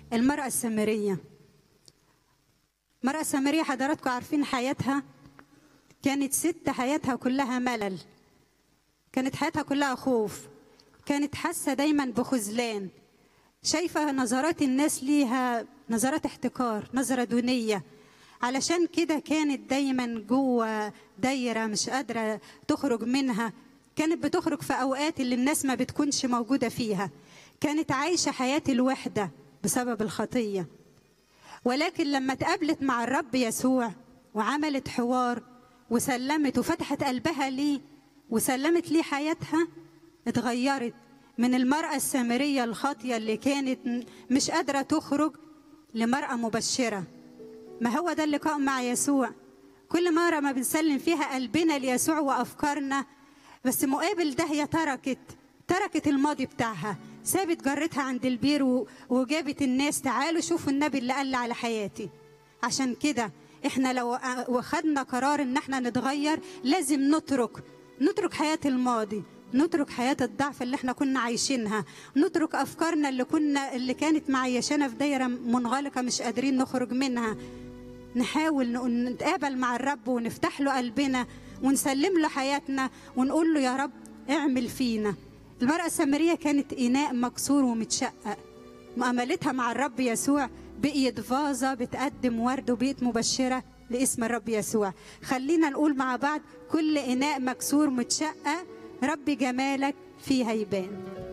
المرأة السامرية المرأة السامرية حضراتكم عارفين حياتها كانت ست حياتها كلها ملل كانت حياتها كلها خوف كانت حاسة دايما بخذلان شايفة نظرات الناس ليها نظرات احتكار نظرة دونية علشان كده كانت دايما جوه دايرة مش قادرة تخرج منها كانت بتخرج في أوقات اللي الناس ما بتكونش موجودة فيها كانت عايشة حياة الوحدة بسبب الخطية ولكن لما اتقابلت مع الرب يسوع وعملت حوار وسلمت وفتحت قلبها ليه وسلمت ليه حياتها اتغيرت من المرأة السامرية الخاطية اللي كانت مش قادرة تخرج لمرأة مبشرة ما هو ده اللقاء مع يسوع كل مرة ما بنسلم فيها قلبنا ليسوع وأفكارنا بس مقابل ده هي تركت تركت الماضي بتاعها سابت جرتها عند البير وجابت الناس تعالوا شوفوا النبي اللي قال على حياتي عشان كده احنا لو واخدنا قرار ان احنا نتغير لازم نترك نترك حياة الماضي نترك حياة الضعف اللي احنا كنا عايشينها نترك أفكارنا اللي كنا اللي كانت معيشانا في دايرة منغلقة مش قادرين نخرج منها نحاول نتقابل مع الرب ونفتح له قلبنا ونسلم له حياتنا ونقول له يا رب اعمل فينا المرأة السامرية كانت إناء مكسور ومتشقق مؤاملتها مع الرب يسوع بقيت فازة بتقدم ورد وبقيت مبشرة لاسم الرب يسوع خلينا نقول مع بعض كل إناء مكسور متشقق رب جمالك فيها يبان